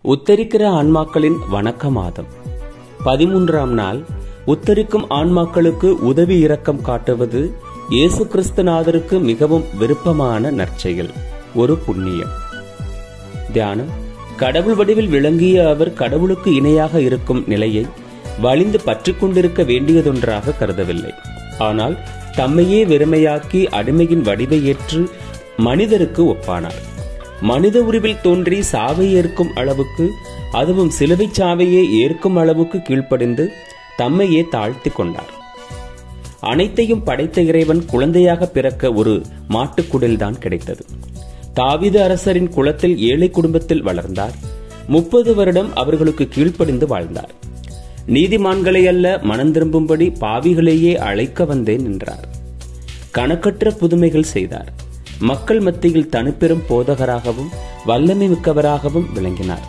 உத்தரிக்கிற ஆன்மாக்களின் வணக்க மாதம் பதிமூன்றாம் நாள் உத்தரிக்கும் ஆன்மாக்களுக்கு உதவி இரக்கம் காட்டுவது இயேசு கிறிஸ்துநாதருக்கு மிகவும் விருப்பமான நற்செயல் ஒரு புண்ணியம் தியானம் கடவுள் வடிவில் விளங்கிய அவர் கடவுளுக்கு இணையாக இருக்கும் நிலையை வலிந்து பற்றிக் கொண்டிருக்க வேண்டியதொன்றாக கருதவில்லை ஆனால் தம்மையே வெறுமையாக்கி அடிமையின் வடிவை ஏற்று மனிதருக்கு ஒப்பானார் மனித உருவில் தோன்றி சாவை ஏற்கும் அளவுக்கு அதுவும் சிலுவை சாவையே ஏற்கும் அளவுக்கு கீழ்ப்படிந்து தம்மையே தாழ்த்தி கொண்டார் அனைத்தையும் படைத்த இறைவன் குழந்தையாக பிறக்க ஒரு மாட்டுக்குடில்தான் கிடைத்தது தாவித அரசரின் குலத்தில் ஏழை குடும்பத்தில் வளர்ந்தார் முப்பது வருடம் அவர்களுக்கு கீழ்ப்படிந்து வாழ்ந்தார் நீதிமான்களை அல்ல மனம் திரும்பும்படி பாவிகளையே அழைக்க வந்தேன் என்றார் கணக்கற்ற புதுமைகள் செய்தார் மக்கள் மத்தியில் தனிப்பெரும் போதகராகவும் வல்லமை மிக்கவராகவும் விளங்கினார்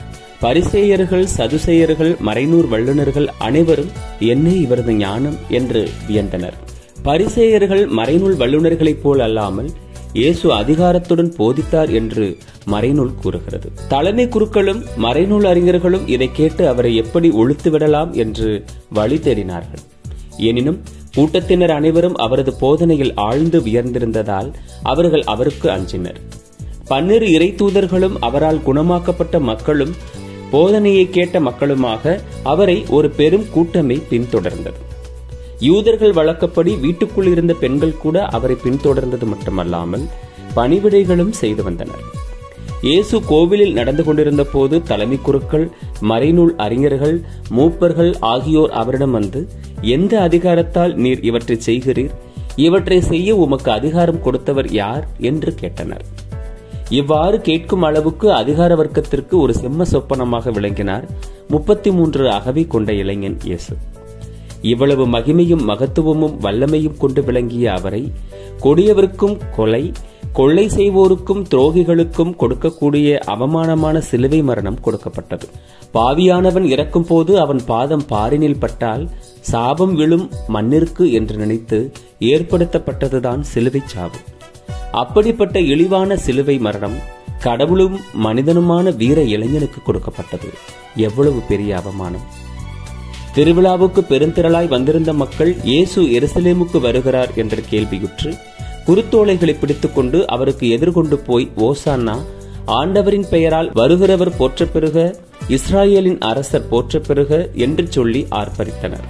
பரிசேயர்கள் சதுசேயர்கள் மறைநூர் வல்லுநர்கள் அனைவரும் என்ன இவரது ஞானம் என்று வியந்தனர் பரிசேயர்கள் மறைநூல் வல்லுநர்களைப் போல் அல்லாமல் இயேசு அதிகாரத்துடன் போதித்தார் என்று மறைநூல் கூறுகிறது தலைமை குருக்களும் மறைநூல் அறிஞர்களும் இதை கேட்டு அவரை எப்படி ஒழித்து விடலாம் என்று வழி தேடினார்கள் எனினும் கூட்டத்தினர் அனைவரும் அவரது போதனையில் ஆழ்ந்து உயர்ந்திருந்ததால் அவர்கள் அவருக்கு அஞ்சினர் பன்னிரு இறை தூதர்களும் அவரால் குணமாக்கப்பட்ட மக்களும் போதனையை கேட்ட மக்களுமாக அவரை ஒரு பெரும் கூட்டமே பின்தொடர்ந்தது யூதர்கள் வழக்கப்படி வீட்டுக்குள் இருந்த பெண்கள் கூட அவரை பின்தொடர்ந்தது மட்டுமல்லாமல் பணிவிடைகளும் செய்து வந்தனர் இயேசு கோவிலில் நடந்து கொண்டிருந்த போது தலைமை குருக்கள் மறைநூல் அறிஞர்கள் மூப்பர்கள் ஆகியோர் அவரிடம் வந்து எந்த அதிகாரத்தால் நீர் இவற்றை செய்கிறீர் இவற்றை செய்ய உமக்கு அதிகாரம் கொடுத்தவர் யார் என்று கேட்டனர் இவ்வாறு கேட்கும் அளவுக்கு அதிகார வர்க்கத்திற்கு ஒரு செம்ம சொப்பனமாக விளங்கினார் முப்பத்தி மூன்று அகவை கொண்ட இளைஞன் இயேசு இவ்வளவு மகிமையும் மகத்துவமும் வல்லமையும் கொண்டு விளங்கிய அவரை கொடியவருக்கும் கொலை கொள்ளை செய்வோருக்கும் துரோகிகளுக்கும் கொடுக்கக்கூடிய அவமானமான சிலுவை மரணம் கொடுக்கப்பட்டது பாவியானவன் இறக்கும் போது அவன் பாதம் பாரினில் பட்டால் சாபம் விழும் மண்ணிற்கு என்று நினைத்து ஏற்படுத்தப்பட்டதுதான் சிலுவை சாவு அப்படிப்பட்ட இழிவான சிலுவை மரணம் கடவுளும் மனிதனுமான வீர இளைஞனுக்கு கொடுக்கப்பட்டது எவ்வளவு பெரிய அவமானம் திருவிழாவுக்கு பெருந்திரளாய் வந்திருந்த மக்கள் இயேசு எருசலேமுக்கு வருகிறார் என்ற கேள்வியுற்று குருத்தோலைகளை பிடித்துக்கொண்டு அவருக்கு எதிர்கொண்டு போய் ஓசான்னா ஆண்டவரின் பெயரால் வருகிறவர் போற்ற பெறுக இஸ்ராயேலின் அரசர் போற்ற பெறுக என்று சொல்லி ஆர்ப்பரித்தனர்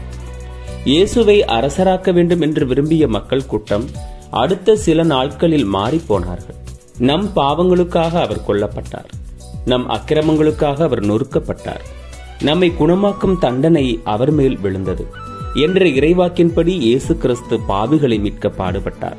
இயேசுவை அரசராக்க வேண்டும் என்று விரும்பிய மக்கள் கூட்டம் அடுத்த சில நாட்களில் மாறி போனார்கள் நம் பாவங்களுக்காக அவர் கொல்லப்பட்டார் நம் அக்கிரமங்களுக்காக அவர் நொறுக்கப்பட்டார் நம்மை குணமாக்கும் தண்டனை அவர் மேல் விழுந்தது என்ற இறைவாக்கின்படி இயேசு கிறிஸ்து பாவிகளை மீட்க பாடுபட்டார்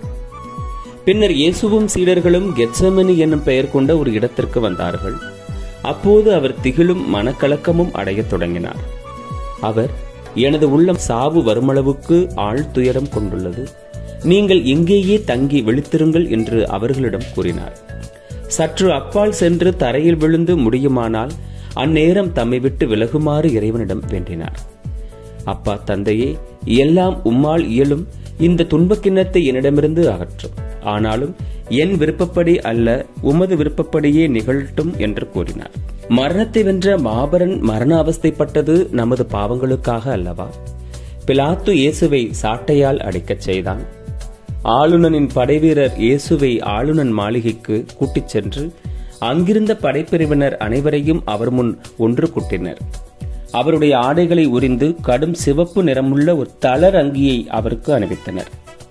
பின்னர் இயேசுவும் சீடர்களும் கெட்சமனி என்னும் பெயர் கொண்ட ஒரு இடத்திற்கு வந்தார்கள் அப்போது அவர் திகிலும் மனக்கலக்கமும் அடையத் தொடங்கினார் அவர் எனது உள்ளம் சாவு வருமளவுக்கு ஆழ்துயரம் கொண்டுள்ளது நீங்கள் எங்கேயே தங்கி விழித்திருங்கள் என்று அவர்களிடம் கூறினார் சற்று அப்பால் சென்று தரையில் விழுந்து முடியுமானால் அந்நேரம் தம்மை விட்டு விலகுமாறு இறைவனிடம் வேண்டினார் அப்பா தந்தையே எல்லாம் உம்மால் இயலும் இந்த துன்பக் கிண்ணத்தை என்னிடமிருந்து அகற்றும் ஆனாலும் என் விருப்பப்படி அல்ல உமது விருப்பப்படியே நிகழட்டும் என்று கூறினார் மரணத்தை வென்ற மாபரன் மரண அவஸ்தைப்பட்டது நமது பாவங்களுக்காக அல்லவா பிலாத்து இயேசுவை சாட்டையால் அடிக்கச் செய்தான் ஆளுநனின் படைவீரர் இயேசுவை ஆளுநன் மாளிகைக்கு கூட்டிச் சென்று அங்கிருந்த படைப்பிரிவினர் அனைவரையும் அவர் முன் ஒன்று கூட்டினர் அவருடைய ஆடைகளை உரிந்து கடும் சிவப்பு நிறமுள்ள ஒரு தளர் அங்கியை அவருக்கு அணிவித்தனர்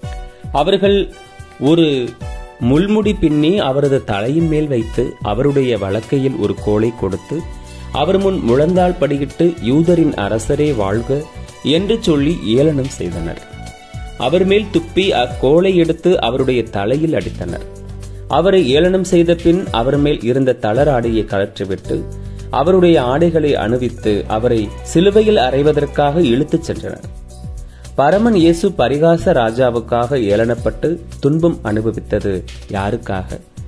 அவர்கள் ஒரு முள்முடி பின்னி அவரது தலையின் மேல் வைத்து அவருடைய வழக்கையில் ஒரு கோலை கொடுத்து அவர் முன் முழந்தாள் படியிட்டு யூதரின் அரசரே வாழ்க என்று சொல்லி ஏளனம் செய்தனர் அவர் மேல் துப்பி அக்கோலை எடுத்து அவருடைய தலையில் அடித்தனர் அவரை ஏளனம் செய்த பின் அவர் மேல் இருந்த தளர் ஆடையை கழற்றிவிட்டு அவருடைய ஆடைகளை அணிவித்து அவரை சிலுவையில் அறைவதற்காக இழுத்துச் சென்றனர் பரமன் இயேசு பரிகாச ராஜாவுக்காக ஏளனப்பட்டு துன்பம் அனுபவித்தது யாருக்காக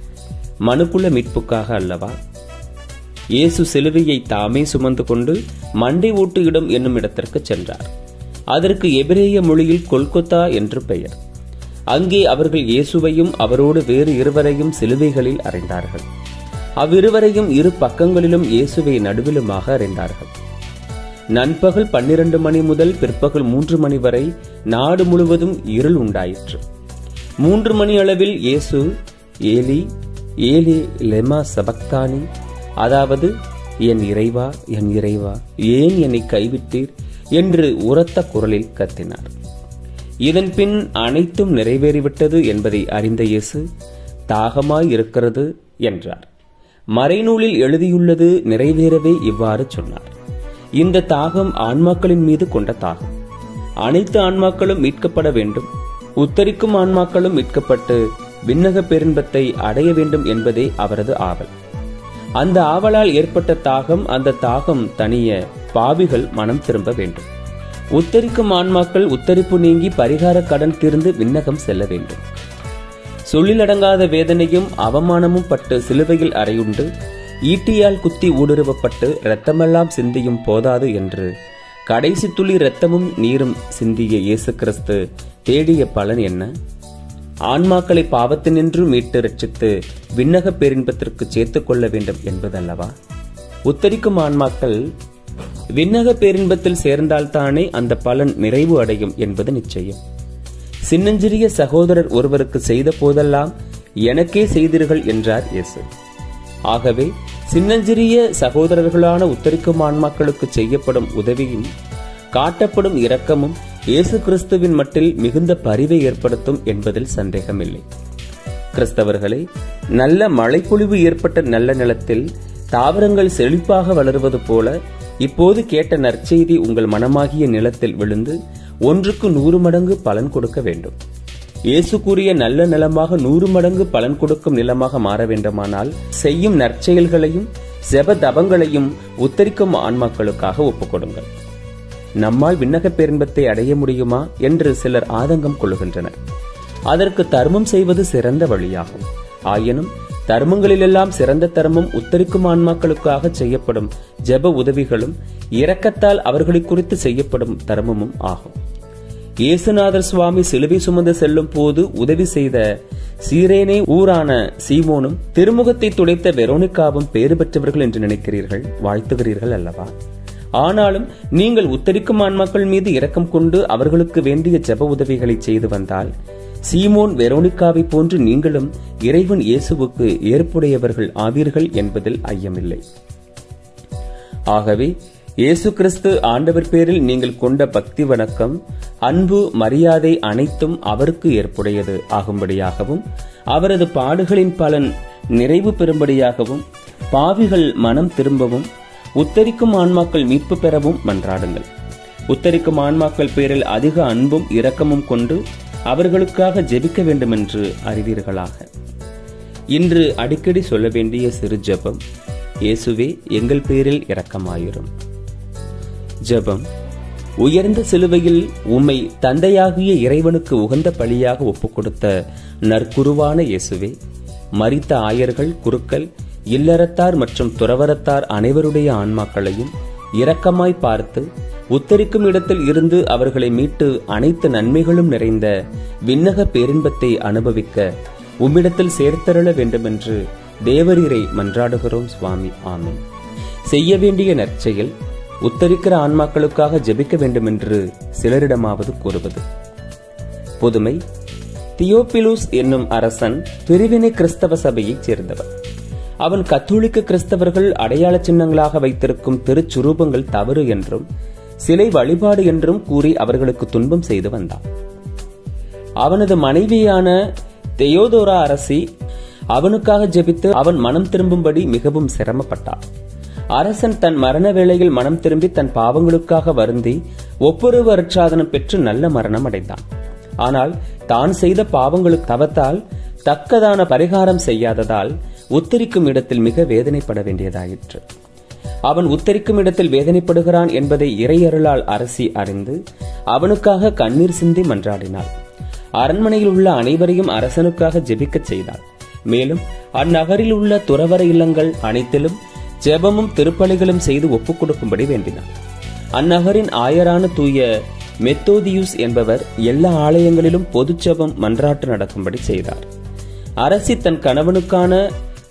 மனுக்குல மீட்புக்காக அல்லவா இயேசு சிலுவையை தாமே சுமந்து கொண்டு மண்டை ஓட்டு இடம் என்னும் இடத்திற்கு சென்றார் அதற்கு எபிரேய மொழியில் கொல்கொத்தா என்று பெயர் அங்கே அவர்கள் இயேசுவையும் அவரோடு வேறு இருவரையும் சிலுவைகளில் அறைந்தார்கள் அவ்விருவரையும் இரு பக்கங்களிலும் இயேசுவை நடுவிலுமாக அறிந்தார்கள் நண்பகல் பன்னிரண்டு மணி முதல் பிற்பகல் மூன்று மணி வரை நாடு முழுவதும் இருள் உண்டாயிற்று மூன்று மணி அளவில் இயேசு ஏலி ஏலி லெமா சபக்தானி அதாவது என் இறைவா என் இறைவா ஏன் என்னை கைவிட்டீர் என்று உரத்த குரலில் கத்தினார் இதன் பின் அனைத்தும் நிறைவேறிவிட்டது என்பதை அறிந்த இயேசு தாகமாய் இருக்கிறது என்றார் மறைநூலில் எழுதியுள்ளது நிறைவேறவே இவ்வாறு சொன்னார் இந்த தாகம் ஆன்மாக்களின் மீது கொண்ட தாகம் அனைத்து ஆன்மாக்களும் மீட்கப்பட வேண்டும் உத்தரிக்கும் ஆன்மாக்களும் மீட்கப்பட்டு விண்ணக பேரின்பத்தை அடைய வேண்டும் என்பதே அவரது ஆவல் அந்த ஆவலால் ஏற்பட்ட தாகம் அந்த தாகம் தனிய பாவிகள் மனம் திரும்ப வேண்டும் உத்தரிக்கும் ஆன்மாக்கள் உத்தரிப்பு நீங்கி பரிகார கடன் தீர்ந்து விண்ணகம் செல்ல வேண்டும் சொல்லிலடங்காத வேதனையும் அவமானமும் பட்டு சிலுவையில் அறையுண்டு ஈட்டியால் குத்தி ஊடுருவப்பட்டு இரத்தமெல்லாம் சிந்தியும் போதாது என்று கடைசி துளி இரத்தமும் நீரும் சிந்திய இயேசு கிறிஸ்து தேடிய பலன் என்ன ஆன்மாக்களை பாவத்தினின்று மீட்டு ரட்சித்து விண்ணக பேரின்பத்திற்கு சேர்த்துக் கொள்ள வேண்டும் என்பதல்லவா உத்தரிக்கும் ஆன்மாக்கள் விண்ணக பேரின்பத்தில் சேர்ந்தால்தானே அந்த பலன் நிறைவு அடையும் என்பது நிச்சயம் சின்னஞ்சிறிய சகோதரர் ஒருவருக்கு செய்த போதெல்லாம் எனக்கே செய்தீர்கள் என்றார் இயேசு ஆகவே சின்னஞ்சிறிய சகோதரர்களான உத்தரிக்கும் ஆன்மாக்களுக்கு செய்யப்படும் உதவியும் காட்டப்படும் இரக்கமும் இயேசு கிறிஸ்துவின் மட்டில் மிகுந்த பரிவை ஏற்படுத்தும் என்பதில் சந்தேகமில்லை கிறிஸ்தவர்களே நல்ல மழைப்பொழிவு ஏற்பட்ட நல்ல நிலத்தில் தாவரங்கள் செழிப்பாக வளருவது போல இப்போது கேட்ட நற்செய்தி உங்கள் மனமாகிய நிலத்தில் விழுந்து ஒன்றுக்கு நூறு மடங்கு பலன் கொடுக்க வேண்டும் இயேசு கூறிய நல்ல நிலமாக நூறு மடங்கு பலன் கொடுக்கும் நிலமாக மாற வேண்டுமானால் செய்யும் நற்செயல்களையும் செப தபங்களையும் உத்தரிக்கும் ஆன்மாக்களுக்காக ஒப்புக்கொடுங்கள் நம்மால் விண்ணக பேரின்பத்தை அடைய முடியுமா என்று சிலர் ஆதங்கம் கொள்ளுகின்றனர் அதற்கு தர்மம் செய்வது சிறந்த வழியாகும் ஆயினும் தர்மங்களிலெல்லாம் சிறந்த தர்மம் உத்தரிக்கும் ஆன்மாக்களுக்காக செய்யப்படும் ஜெப உதவிகளும் இரக்கத்தால் அவர்களை குறித்து செய்யப்படும் தர்மமும் ஆகும் இயேசுநாதர் சுவாமி சிலுவை சுமந்து செல்லும் போது உதவி செய்த சீரேனே ஊரான சீமோனும் திருமுகத்தை துடைத்த வெரோனிகாவும் பேறு பெற்றவர்கள் என்று நினைக்கிறீர்கள் வாழ்த்துகிறீர்கள் அல்லவா ஆனாலும் நீங்கள் உத்தரிக்கும் ஆன்மாக்கள் மீது இரக்கம் கொண்டு அவர்களுக்கு வேண்டிய ஜெப உதவிகளை செய்து வந்தால் சீமோன் வெரோனிகாவை போன்று நீங்களும் இறைவன் இயேசுவுக்கு ஏற்புடையவர்கள் ஆவீர்கள் என்பதில் ஐயமில்லை ஆகவே இயேசு கிறிஸ்து ஆண்டவர் பேரில் நீங்கள் கொண்ட பக்தி வணக்கம் அன்பு மரியாதை அனைத்தும் அவருக்கு ஏற்புடையது ஆகும்படியாகவும் அவரது பாடுகளின் பலன் நிறைவு பெறும்படியாகவும் பாவிகள் மனம் திரும்பவும் உத்தரிக்கும் ஆன்மாக்கள் மீட்பு பெறவும் மன்றாடுங்கள் உத்தரிக்கும் ஆன்மாக்கள் பேரில் அதிக அன்பும் இரக்கமும் கொண்டு அவர்களுக்காக ஜெபிக்க வேண்டுமென்று அறிவீர்களாக இன்று அடிக்கடி சொல்ல வேண்டிய சிறு ஜெபம் இயேசுவே எங்கள் பேரில் இரக்கமாயிரும் ஜெபம் உயர்ந்த சிலுவையில் உம்மை தந்தையாகிய இறைவனுக்கு உகந்த பலியாக ஒப்புக்கொடுத்த நற்குருவான இயேசுவே மரித்த ஆயர்கள் குருக்கள் இல்லறத்தார் மற்றும் துறவரத்தார் அனைவருடைய ஆன்மாக்களையும் இரக்கமாய் பார்த்து உத்தரிக்கும் இடத்தில் இருந்து அவர்களை மீட்டு அனைத்து நன்மைகளும் நிறைந்த விண்ணக பேரின்பத்தை அனுபவிக்க உம்மிடத்தில் சேர்த்தருள வேண்டுமென்று தேவரீரை மன்றாடுகிறோம் சுவாமி ஆமென் செய்ய வேண்டிய நற்செயல் உத்தரிக்கிற ஆன்மாக்களுக்காக ஜெபிக்க வேண்டுமென்று சிலரிடமாவது கூறுவது புதுமை தியோபிலூஸ் என்னும் அரசன் பிரிவினை கிறிஸ்தவ சபையைச் சேர்ந்தவர் அவன் கத்தோலிக்க கிறிஸ்தவர்கள் அடையாள சின்னங்களாக வைத்திருக்கும் திருச்சுரூபங்கள் தவறு என்றும் சிலை வழிபாடு என்றும் கூறி அவர்களுக்கு துன்பம் செய்து வந்தான் அவனது மனைவியான தெயோதோரா அரசி அவனுக்காக ஜெபித்து அவன் மனம் திரும்பும்படி மிகவும் சிரமப்பட்டான் அரசன் தன் மரண வேளையில் மனம் திரும்பி தன் பாவங்களுக்காக வருந்தி ஒப்புரவு அருட்சாதனம் பெற்று நல்ல மரணம் அடைந்தான் ஆனால் தான் செய்த பாவங்களுக்கு தவத்தால் தக்கதான பரிகாரம் செய்யாததால் உத்தரிக்கும் இடத்தில் மிக வேதனைப்பட வேண்டியதாயிற்று அவன் உத்தரிக்கும் இடத்தில் வேதனைப்படுகிறான் என்பதை இறையருளால் அரசி அறிந்து அவனுக்காக கண்ணீர் சிந்தி மன்றாடினாள் அரண்மனையில் உள்ள அனைவரையும் அரசனுக்காக ஜெபிக்கச் செய்தாள் மேலும் அந்நகரில் உள்ள துறவர இல்லங்கள் அனைத்திலும் ஜெபமும் திருப்பலிகளும் செய்து ஒப்புக் கொடுக்கும்படி வேண்டினார் அந்நகரின் ஆயரான தூய மெத்தோதியூஸ் என்பவர் எல்லா ஆலயங்களிலும் பொது ஜெபம் மன்றாட்டு நடக்கும்படி செய்தார் அரசி தன் கணவனுக்கான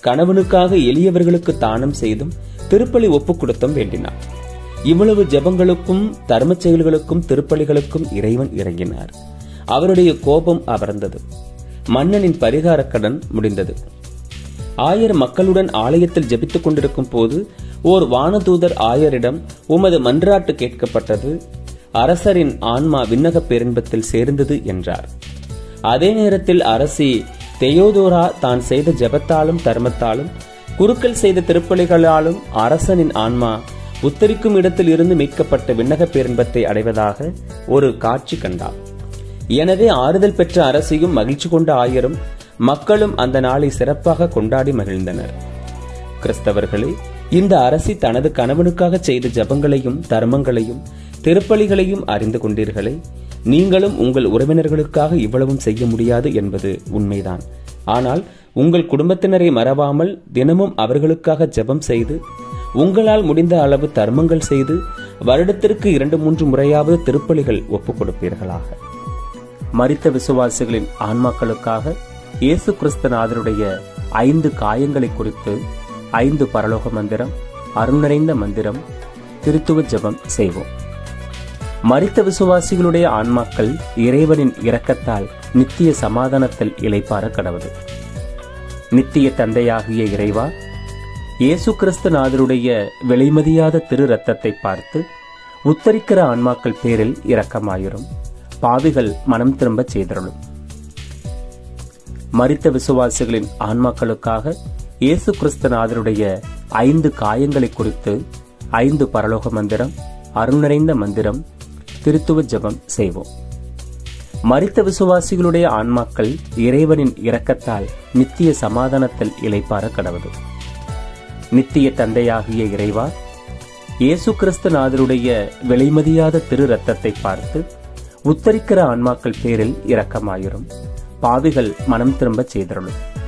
கணவனுக்காக எளியவர்களுக்கு தானம் செய்தும் திருப்பலி ஒப்புக் கொடுத்தும் வேண்டினார் இவ்வளவு ஜெபங்களுக்கும் தர்மச் செயல்களுக்கும் திருப்பலிகளுக்கும் இறைவன் இறங்கினார் அவருடைய கோபம் அமர்ந்தது மன்னனின் பரிகார கடன் முடிந்தது ஆயர் மக்களுடன் ஆலயத்தில் ஜெபித்துக் கொண்டிருக்கும் போது ஓர் வானதூதர் ஆயரிடம் உமது மன்றாட்டு கேட்கப்பட்டது அரசரின் ஆன்மா விண்ணக பேரின்பத்தில் சேர்ந்தது என்றார் அதே நேரத்தில் அரசி தெயோதோரா தான் செய்த ஜெபத்தாலும் தர்மத்தாலும் குருக்கள் செய்த திருப்பலிகளாலும் அரசனின் ஆன்மா உத்தரிக்கும் இடத்தில் இருந்து மீட்கப்பட்ட விண்ணக பேரின்பத்தை அடைவதாக ஒரு காட்சி கண்டார் எனவே ஆறுதல் பெற்ற அரசியும் மகிழ்ச்சி கொண்ட ஆயரும் மக்களும் அந்த நாளை சிறப்பாக கொண்டாடி மகிழ்ந்தனர் கிறிஸ்தவர்களே இந்த அரசி தனது கணவனுக்காக செய்த ஜபங்களையும் தர்மங்களையும் திருப்பலிகளையும் அறிந்து கொண்டீர்களே நீங்களும் உங்கள் உறவினர்களுக்காக இவ்வளவும் செய்ய முடியாது என்பது உண்மைதான் ஆனால் உங்கள் குடும்பத்தினரை மறவாமல் தினமும் அவர்களுக்காக ஜெபம் செய்து உங்களால் முடிந்த அளவு தர்மங்கள் செய்து வருடத்திற்கு இரண்டு மூன்று முறையாவது திருப்பலிகள் ஒப்புக் கொடுப்பீர்களாக மரித்த விசுவாசிகளின் ஆன்மாக்களுக்காக இயேசு கிறிஸ்தநாதருடைய ஐந்து காயங்களை குறித்து ஐந்து பரலோக மந்திரம் அருணறைந்த மந்திரம் திருத்துவ ஜெபம் செய்வோம் மரித்த விசுவாசிகளுடைய ஆன்மாக்கள் இறைவனின் இரக்கத்தால் நித்திய சமாதானத்தில் இளைப்பார கடவுது நித்திய தந்தையாகிய இறைவா இயேசு கிறிஸ்து நாதருடைய விலைமதியாத திரு ரத்தத்தை பார்த்து உத்தரிக்கிற ஆன்மாக்கள் பேரில் இரக்கமாயிரும் பாவிகள் மனம் திரும்பச் செய்தருளும் மரித்த விசுவாசிகளின் ஆன்மாக்களுக்காக இயேசு கிறிஸ்தநாதருடைய ஐந்து காயங்களை குறித்து ஐந்து பரலோக மந்திரம் அருணறைந்த மந்திரம் திருத்துவ ஜெபம் செய்வோம் மரித்த விசுவாசிகளுடைய ஆன்மாக்கள் இறைவனின் இரக்கத்தால் நித்திய சமாதானத்தில் இளைப்பார கடவுது நித்திய தந்தையாகிய இறைவா இயேசு கிறிஸ்து நாதருடைய விலைமதியாத திரு ரத்தத்தை பார்த்து உத்தரிக்கிற ஆன்மாக்கள் பேரில் இரக்கமாயிரும் பாவிகள் மனம் திரும்பச் செய்தருளும்